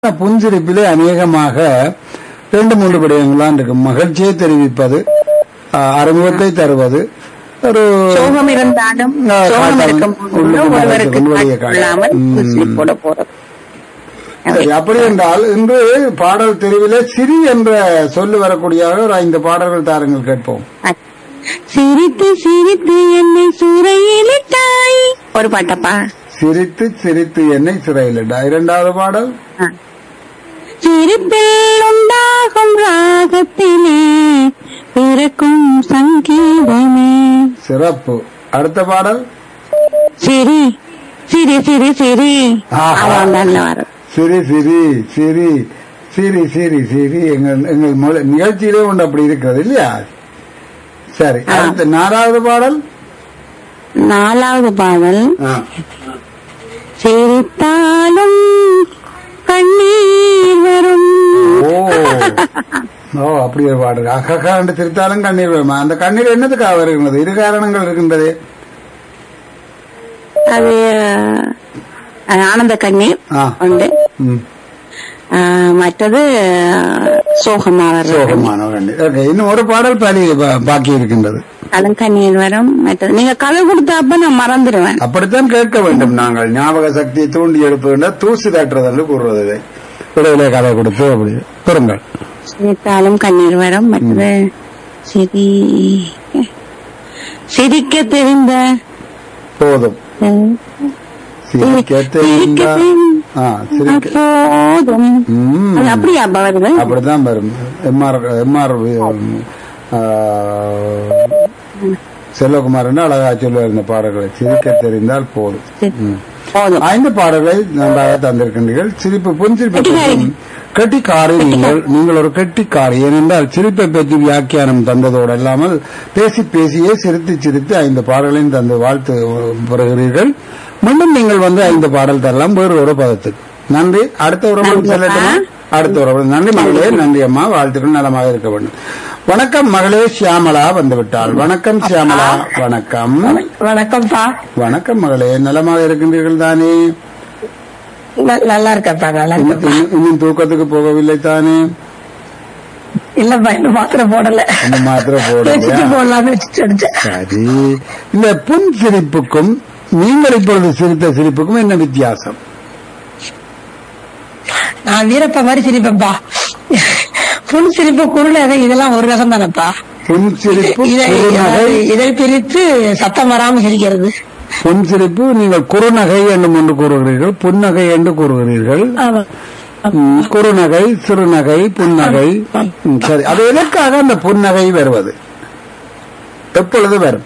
புன்சிரிப்பிலே அநேகமாக ரெண்டு மூன்று விடயங்கள்லாம் இருக்கு மகிழ்ச்சியை தெரிவிப்பது ஆஹ், அறிமுகத்தை தருவது ஒரு சோகம் இருந்தாலும் ஆ, சோகம் காட்டாமல் இருக்கும் போது உள்ளுக்கு ஒருவருக்கு மறைத்து வெளியே காட்டு. கொள்ளாமல் ம். ஸ்லிப் போட போறது சரி, அப்படி என்றால் இன்று பாடல் தெரிவிலே சிரி என்ற சொல்லு வரக்கூடியதாக ஒரு ஐந்து பாடல்கள் தாருங்கள் கேட்போம் சிரித்து சிரித்து என்னை சூறையிலிட்டாய் ஒரு பாட்டப்பா சிரித்து சிரித்து என்னை சிறையிலிடா இரண்டாவது பாடல் ஆ. சிரிப்பில் உண்டாகும் ராகத்திலே பிறக்கும் சங்கீதமே சிறப்பு அடுத்த பாடல் சிரி சிரி சிரி சிரி ஆஹா. அவன் நல்ல வரும் சிரி சிரி சிரி சிரி சிரி சிரி எங்கள் எங்கள் மொழி- நிகழ்ச்சியிலே ஒன்று அப்படி இருக்கிறது இல்லையா சரி ஆ. அடுத்த நாலாவது பாடல் நாலாவது பாடல் ஆ. சிரித்தாலும் கண்ணீர் வரும் ஓ ஓ அப்படி ஒரு பாடல் அககாண்டு திருத்தாலும் கண்ணீர் வருமா அந்த கண்ணீர் என்னதுக்காக வருகிறது இரு காரணங்கள் இருக்கின்றது அது அஹ், ஆனந்த கண்ணீர் ஆ. உண்டு ம். அஹ், மற்றது அஹ், சோகமா வரும் சோகமான கண்ணீர் ஓகே இன்னும் ஒரு பாடல் பாடி பா- பாக்கி இருக்கின்றது அதுவும் கண்ணீர் வரும் மற்றது நீங்க கதை கொடுத்தப்ப நான் மறந்துடுவேன் அப்படித்தான் கேட்க வேண்டும் நாங்கள் ஞாபக சக்தியை தூண்டி எழுப்புகின்ற தூசி தட்டுறதென்று கூறுவது இதை இடையிலே கதை கொடுத்து அப்படி பெறுங்கள் சிரித்தாலும் கண்ணீர் வரும் மற்றது சிரி சிரிக்க தெரிந்த போதும் சிரிக்க தெரிந்தா ஆ, சிரிக்க போதும் ம். அது அப்படியா அப்ப வருது அப்படித்தான் வரும் எம்ஆர் எம்ஆர் செல்வகுமார் அழகா சொல்லுவார் இந்த பாடல்களை சிரிக்க தெரிந்தால் போதும் சரி. ம். போதும் ஐந்து பாடல்களை நன்றாக தந்திருக்கின்றீர்கள் சிரிப்பு புன்சிரிப்பு பற்றி கெட்டிக்காரி நீங்கள் நீங்கள் ஒரு கெட்டிக்காரி ஏனென்றால் சிரிப்பை பற்றி வியாக்கியானம் தந்ததோடு அல்லாமல் பேசி பேசியே சிரித்து சிரித்து ஐந்து பாடல்களையும் தந்து வாழ்த்து பெறுகிறீர்கள் மீண்டும் நீங்கள் வந்து ஐந்து பாடல் தரலாம் வேறு ஒரு பதத்துக்கு நன்றி அடுத்த உறவு நன்றி, செல்லட்டுமா அப்பா. அடுத்த உறவு நன்றி மகளே நன்றி அம்மா வாழ்த்துக்கள் நலமாக இருக்க வேண்டும் வணக்கம் மகளே சியாமலா வந்துவிட்டாள் வணக்கம் சியாமலா வணக்கம் வணக்கம்ப்பா வணக்கம் மகளே நலமாக இருக்கின்றீர்கள் தானே ந- நல்லா இருக்கப்பா நல்லா இன்னும் இருக்கப்பா இன்னும் இன்னும் தூக்கத்துக்கு போகவில்லை தானே இல்லப்பா இன்னும் மாத்திரை போடல இந்த மாத்திரை வச்சுட்டு போடலையா போடலாம்னு வச்சுட்டு எடுத்தேன். சரி இந்த புன் சிரிப்புக்கும் நீங்கள் இப்பொழுது சிரித்த சிரிப்புக்கும் என்ன வித்தியாசம் நான் வீரப்பா மாதிரி சிரிப்பேன்ப்பா புன் சிரிப்பு குருநகை இதெல்லாம் ஒரு ரகம் தானப்பா புன் சிரிப்பு இதை குறுநகை இதை பிரித்து சத்தம் வராம சிரிக்கிறது புன் சிரிப்பு நீங்கள் குறுநகை என்று ஒன்று கூறுகிறீர்கள் புன்னகை என்று கூறுகிறீர்கள் ஆமா ம், குறுநகை சிறுநகை புன்னகை ம், சரி அது எதற்காக அந்த புன்னகை வருவது எப்பொழுது வரும்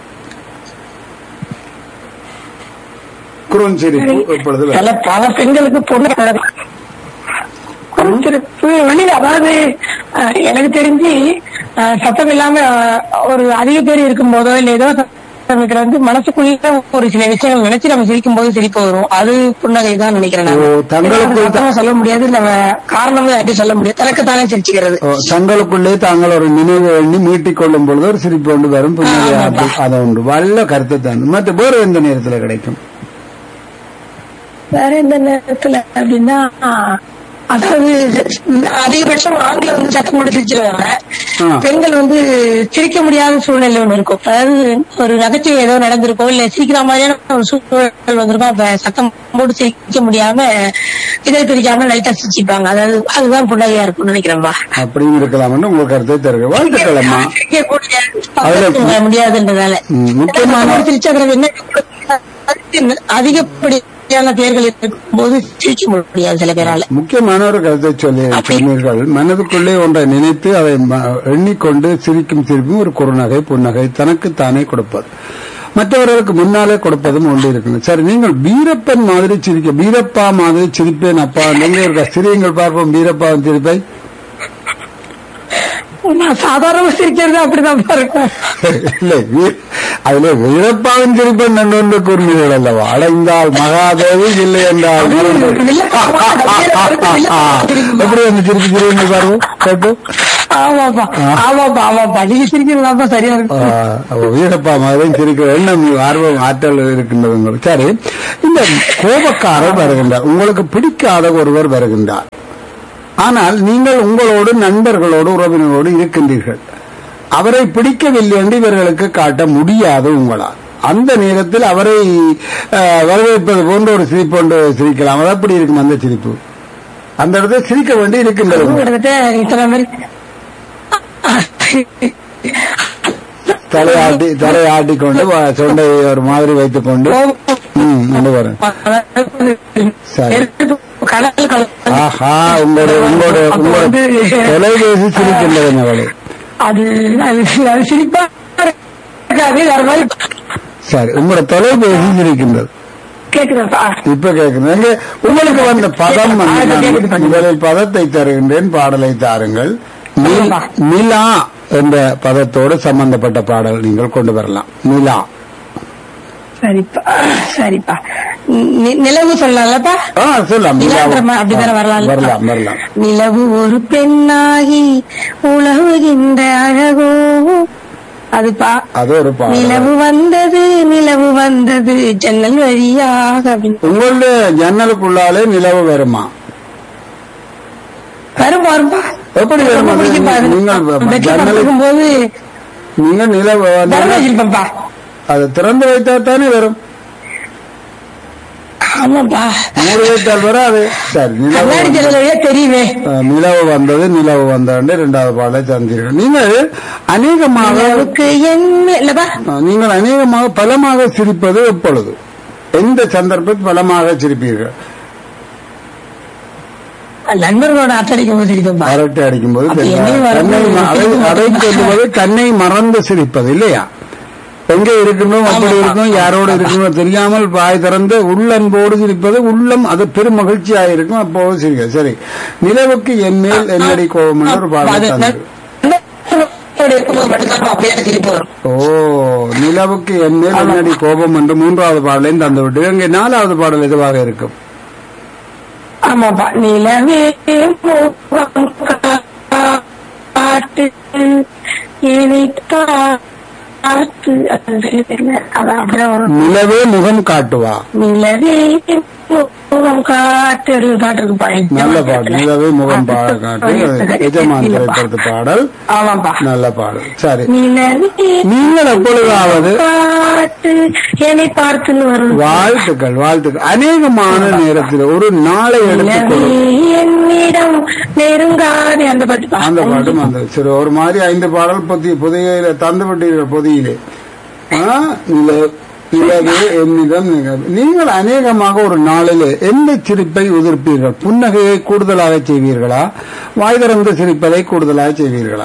குறுஞ்சிரிப்பு எப்பொழுது வரும் பல பல பெண்களுக்கு பொண்ணு சிரிப்பு வெளியில அதாவது அஹ், எனக்கு தெரிஞ்சு அஹ், சத்தம் இல்லாம அஹ், ஒரு அதிக பேர் இருக்கும் போதோ இல்ல ஏதோ சத்தம் இருக்கிறது வந்து மனசுக்குள்ள ஒரு சில விஷயங்கள் நினைச்சு நம்ம சிரிக்கும் போது சிரிப்பு வரும் அது புன்னகை தான் நினைக்கிறேன் நான். ஓ, தங்களுக்குள் ஏன்னா, சத்தமா சொல்ல முடியாது இல்ல காரணமே அப்படி சொல்ல முடியாது தனக்குத்தானே சிரிச்சுக்கிறது ஓ, தங்களுக்குள்ளே தாங்கள் ஒரு நினைவு எண்ணி மீட்டிக் கொள்ளும் பொழுது ஒரு சிரிப்பு கொண்டு வரும் புன்னகை ஆமாப்பா. அப்படி- அது உண்டு வல்ல கருத்து தான் மற்ற வேறு எந்த நேரத்தில் கிடைக்கும் வேற எந்த நேரத்துல அப்படின்னா அதாவது அதிகபட்சம் ஆண்கள் வந்து சத்தம் போட்டு சிரிச்சிருவாங்க ஆ. பெண்கள் வந்து சிரிக்க முடியாத சூழ்நிலை ஒண்ணு இருக்கும் அதாவது ஒரு நகைச்சுவை ஏதோ நடந்திருக்கும் இல்ல சிரிக்கிற மாதிரியான ஒரு சூழ்நிலை வந்திருக்கும் அப்ப சத்தம் போட்டு சிரிக்க முடியாம இதை பிரிக்காம லைட்டா சிரிச்சுப்பாங்க அதாவது அதுதான் புன்னகையா இருக்கும்னு நினைக்கிறேன்பா அப்படியும் இருக்கலாம்னு உங்கள் கருத்தை தருக வாழ்த்துக்கள் அம்மா சிரிக்கக்கூடிய அதுல- பக்கத்துல முடியாதுன்றதால ம், முக்கியமான- ஏன்னா, சிரிச்சதுல என்ன அதிகப்படியான பேர்கள் இருக்கும்போது சிரிக்க முடியாது சில பேரால முக்கியமான ஒரு கருத்தை சொல்லி சொன்னீர்கள் மனதுக்குள்ளே ஒன்றை நினைத்து அதை ம- எண்ணிக்கொண்டு சிரிக்கும் சிரிப்பும் ஒரு குறுநகை புன்னகை தனக்கு தானே கொடுப்பது மற்றவர்களுக்கு முன்னாலே கொடுப்பதும் ஒன்று இருக்குது சரி நீங்கள் வீரப்பன் மாதிரி சிரிக்க வீரப்பா மாதிரி சிரிப்பேன் அப்பா நீங்க இருக்க சிரியுங்கள் பார்ப்போம் வீரப்பாவின் சிரிப்பை நான் சாதாரணமா சிரிக்கிறது அப்படிதான் இருக்கும் இல்லை வீ- அதுல வீரப்பாவின் சிரிப்பன் நன்று கூறினீர்கள் அல்லவா அடைந்தால் மகாதேவி இல்லை என்றால் எப்படி அந்த சிரிப்பு சிரிப்பு பாருங்க கேட்டு ஆமாப்பா ஆமாப்பா ஆமாப்பா நீங்க சிரிக்கிறதாப்பா சரியா இருக்கும் ஆஹ் அப்ப வீரப்பா மாதிரி சிரிக்கிற எண்ணம் ஆர்வம் ஆற்றல் இருக்கின்றது உங்களுக்கு சரி இந்த கோபக்காரர் வருகின்றார் உங்களுக்கு பிடிக்காத ஒருவர் வருகின்றார் ஆனால் நீங்கள் உங்களோடு நண்பர்களோடு உறவினரோடு இருக்கின்றீர்கள் அவரை பிடிக்கவில்லை என்று இவர்களுக்கு காட்ட முடியாது உங்களால் அந்த நேரத்தில் அவரை ஆஹ், வரவேற்பது போன்ற ஒரு சிரிப்பு ஒன்று சிரிக்கலாம் அது அப்படி இருக்கும் அந்த சிரிப்பு அந்த இடத்துல சிரிக்க வேண்டி இருக்கின்றது கிட்டத்தட்ட நீ சொன்ன மாதிரி தலையாட்டி தலையாட்டி கொண்டு வா- தொண்டையை ஒரு மாதிரி வைத்துக் கொண்டு ம், கொண்டு வரேன் சரி. கடல் கலந்து ஆஹா உங்களோட உங்களோட அப்ப உங்களோட வந்து தொலைபேசி சிரிக்கின்றது அவளை அது அது அது சிரிப்பா இருக்காது வேற மாதிரி சரி உங்களோட தொலைபேசி சிரிக்கின்றது கேக்குதாப்பா இப்ப கேட்கிறேன் இங்க உங்களுக்கு வந்த பதம் வந்து ஆ, நான் கேக்குது, கேக்குது. முதலில் பதத்தை தருகின்றேன் பாடலை தாருங்கள் நில்- ஆமா. நிலா என்ற பதத்தோடு சம்பந்தப்பட்ட பாடல் நீங்கள் கொண்டு வரலாம் நிலா சரிப்பா சரிப்பா நி- நிலவு சொல்லலாம்லப்பா ஆ சொல்லலாம் நிலான்ற நிலா. மா- அப்படித்தானே வரலாம் வரலாம் வரலாம் நிலவு ஒரு பெண்ணாகி உலவுகின்ற அழகோ அதுப்பா அது ஒரு பாடல் நிலவு வந்தது நிலவு வந்தது ஜன்னல் வழியாக அப்படின்னு உங்களுடைய ஜன்னலுக்குள்ளாலே நிலவு வருமா வரும் வரும்பா எப்படி வரும் அது? பிடிக்கும்பா அது. நீங்கள் பெட்ல ஜன்னலை படுக்கும்போது நீங்க நிலவு திறந்து வச்சிருப்பேன்ப்பா அது திறந்து வைத்தா தானே வரும் ஆமாப்பா மூடி வைத்தால் வராது சரி நிலவு கண்ணாடி வந்தது. ஜன்னல் வழியா தெரியுமே அஹ், நிலவு வந்தது நிலவு வந்தாண்டு இரண்டாவது பாடலை தந்தீர்கள் நீங்கள் அநேகமாக நிலவுக்கு என்ன இல்லப்பா அஹ், நீங்கள் அநேகமாக பலமாக சிரிப்பது எப்பொழுது எந்த சந்தர்ப்பத்தில் பலமாக சிரிப்பீர்கள் நண்பர்களோட அட்டடிக்கும் போது சிரிப்பேன்ப்பா அரட்டை அடிக்கும்போது அப்ப தெரியும். என்னையும் வரது தன்னை ம- அதை அதை சொல்லுவது தன்னை மறந்து சிரிப்பது இல்லையா எங்க இருக்கணும் அப்படி இருக்கணும் யாரோடு இருக்கணும் தெரியாமல் வாய் திறந்து உள்ளன்போடு சிரிப்பது உள்ளம் அது பெரும் மகிழ்ச்சியாக இருக்கும் அப்போது சிரிக்க சரி நிலவுக்கு என் மேல் என்னடி கோபம் என்று ஒரு பாடல் அது தந்தது நண்பர்களோட இருக்கும்போது மட்டும்தான் அப்படியே சிரிப்பு வரும் ஓ நிலவுக்கு என் மேல் என்னடி கோபம் என்று மூன்றாவது பாடலையும் தந்து விட்டு இங்கே நாலாவது பாடல் எதுவாக இருக்கும் ஆமாப்பா நிலவே முகம் காட்டு இனி காத்து அது சரியா தெரியல அதான் அப்படிதான் வரும் நிலவே முகம் காட்டுவா நிலவே முகம் காட்டு அப்படி ஒரு பாட்டு இருக்குப்பா நல்ல பாடல் நிலவே முகம் பா காட்டு எஜமான் திரைப்படத்து பாடல் ஆமாப்பா நல்ல பாடல் சரி நிலவே நீங்கள் எப்பொழுதாவது காட்டு என்னை பார்த்துன்னு வரும் வாழ்த்துக்கள் வாழ்த்துக்கள் அநேகமான நேரத்தில் ஒரு நாளை நிலவே எடுத்துக்கொள்ளும் என்னிடம் நெருங்காதே அந்த பாட்டு அந்த பாட்டும் அந்த சரி ஒரு மாதிரி ஐந்து பாடல் புதிய புதிய தந்து விட்டீர்கள் பொதியிலே ஆ, நில- நிலவே என்னிடம் நீங்கள் நீங்கள் அநேகமாக ஒரு நாளிலே எந்த சிரிப்பை உதிர்ப்பீர்கள் புன்னகையை கூடுதலாக செய்வீர்களா வாய் திறந்து சிரிப்பதை கூடுதலாக செய்வீர்களா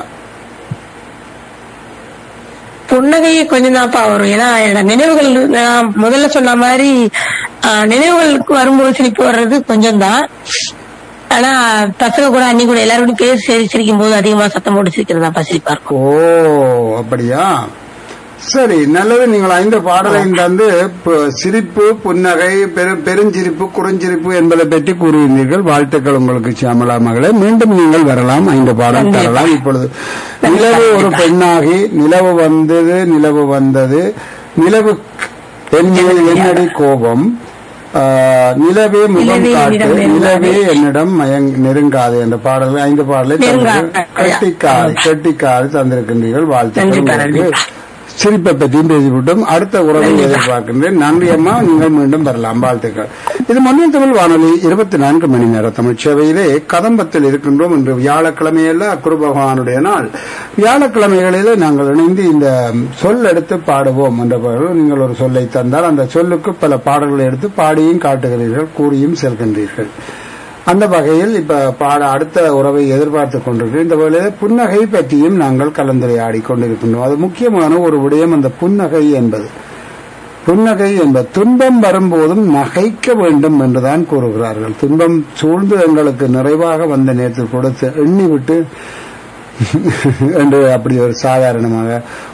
புன்னகையே கொஞ்சம் தான்ப்பா வரும் ஏன்னா என்னோட நினைவுகள் நான் முதல்ல சொன்ன மாதிரி ஆஹ், நினைவுகளுக்கு வரும்போது சிரிப்பு வர்றது கொஞ்சம் தான் ஆனா பசங்க கூட அன்னி கூட எல்லாரும் பேசி சிரி- சிரிக்கும் போது அதிகமா சத்தம் போட்டு சிரிக்கிறதாப்பா சிரிப்பா இருக்கும் ஓ அப்படியா சரி நல்லது நீங்கள் ஐந்து பாடலையும் தந்து ப- சிரிப்பு புன்னகை பெரு பெருஞ்சிரிப்பு குறுஞ்சிரிப்பு என்பதை பற்றி கூறியிருந்தீர்கள் வாழ்த்துக்கள் உங்களுக்கு சியாமலா மகளே மீண்டும் நீங்கள் வரலாம் ஐந்து பாடல் தரலாம் இப்பொழுது நிலவு ஒரு பெண்ணாகி நிலவு வந்தது நிலவு வந்தது நிலவு என்னில் என்னடி கோபம் ஆ, நிலவே முகம் நிலவே காட்டு என்னிடம் நிலவே என்னிடம் மயங் நெருங்காது என்ற பாடல் ஐந்து பாடலை நெருங்காது. கட்டிக்கால் கட்டிக்கால் தந்திருக்கின்றீர்கள் வாழ்த்துக்கள் நன்றிப்பா, உங்களுக்கு. சிரிப்பை பற்றியும் பேசிவிட்டோம் அடுத்த உறவை எதிர்பார்க்கின்றேன் நன்றி அம்மா நீங்கள் மீண்டும் வரலாம் வாழ்த்துக்கள் இது மண்ணின் தமிழ் வானொலி இருபத்தி நான்கு மணி நேர தமிழ் சேவையிலே கதம்பத்தில் இருக்கின்றோம் இன்று வியாழக்கிழமையல்ல குரு பகவானுடைய நாள் வியாழக்கிழமைகளிலே நாங்கள் இணைந்து இந்த சொல் எடுத்து பாடுவோம் என்ற பொருள் நீங்கள் ஒரு சொல்லை தந்தால் அந்த சொல்லுக்கு பல பாடல்களை எடுத்து பாடியும் காட்டுகிறீர்கள் கூறியும் செல்கின்றீர்கள் அந்த வகையில் இப்ப பாட அடுத்த உறவை எதிர்பார்த்துக் கொண்டிருக்கிறோம் இந்த வேளையில புன்னகை பற்றியும் நாங்கள் கலந்துரையாடி கொண்டிருக்கின்றோம் அது முக்கியமான ஒரு விடயம் அந்த புன்னகை என்பது புன்னகை என்பது துன்பம் வரும்போதும் நகைக்க வேண்டும் என்றுதான் கூறுகிறார்கள் துன்பம் சூழ்ந்து எங்களுக்கு நிறைவாக வந்த நேரத்தில் கொடுத்து எண்ணிவிட்டு என்று அப்படி ஒரு சாதாரணமாக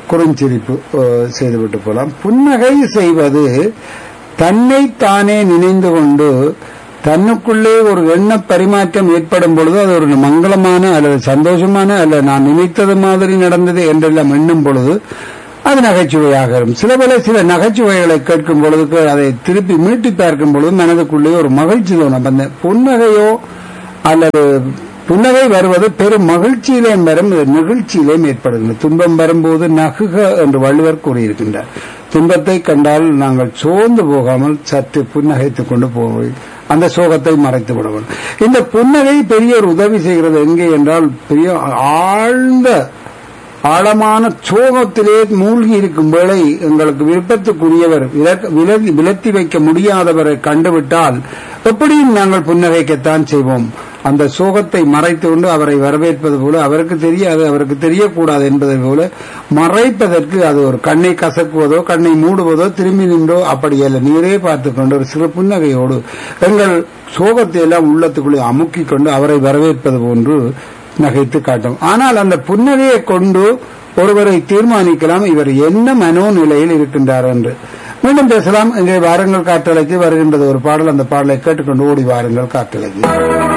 குறுஞ்சிரிப்பு அஹ், செய்துவிட்டு போலாம் புன்னகை செய்வது தன்னை தானே நினைந்து கொண்டு தன்னுக்குள்ளே ஒரு எண்ண பரிமாற்றம் ஏற்படும் பொழுது அது ஒரு மங்களமான அல்லது சந்தோஷமான அல்ல நான் நினைத்தது மாதிரி நடந்தது என்றெல்லாம் எண்ணும் பொழுது அது நகைச்சுவையாக இருக்கும் சில வேளை சில நகைச்சுவைகளை கேட்கும் பொழுது அதை திருப்பி மீட்டி பார்க்கும் பொழுது மனதுக்குள்ளே ஒரு மகிழ்ச்சி தோணும் அந்த புன்னகையோ அல்லது புன்னகை வருவது பெரும் மகிழ்ச்சியிலேயும் வரும் இது நிகழ்ச்சியிலேயும் ஏற்படுகிறது துன்பம் வரும்போது நகுக என்று வள்ளுவர் கூறியிருக்கின்றார் துன்பத்தை கண்டால் நாங்கள் சோர்ந்து போகாமல் சற்று புன்னகைத்துக் கொண்டு போவோம் அந்த சோகத்தை மறைத்து விடுவோம் இந்த புன்னகை பெரிய ஒரு உதவி செய்கிறது எங்கே என்றால் பெரிய ஆழ்ந்த ஆழமான சோகத்திலே மூழ்கி இருக்கும் வேளை எங்களுக்கு விருப்பத்துக்குரியவர் விலக்க- விலகி விலத்தி வைக்க முடியாதவரை கண்டுவிட்டால் எப்படியும் நாங்கள் புன்னகைக்கத்தான் செய்வோம் அந்த சோகத்தை மறைத்து கொண்டு அவரை வரவேற்பது போல அவருக்கு தெரியாது அவருக்கு தெரியக்கூடாது என்பதை போல மறைப்பதற்கு அது ஒரு கண்ணை கசக்குவதோ கண்ணை மூடுவதோ திரும்பி நின்றோ அப்படி அல்ல நீரே பார்த்து கொண்டு ஒரு சிறு புன்னகையோடு எங்கள் சோகத்தை எல்லாம் உள்ளத்துக்குள்ளே அமுக்கிக் கொண்டு அவரை வரவேற்பது போன்று நகைத்து காட்டும் ஆனால் அந்த புன்னகையை கொண்டு ஒருவரை தீர்மானிக்கலாம் இவர் என்ன மனோநிலையில் இருக்கின்றார் என்று மீண்டும் பேசலாம் இங்கே வாருங்கள் காற்றலைக்கு வருகின்றது ஒரு பாடல் அந்த பாடலை கேட்டுக்கொண்டு ஓடி வாருங்கள் காற்றலைக்கு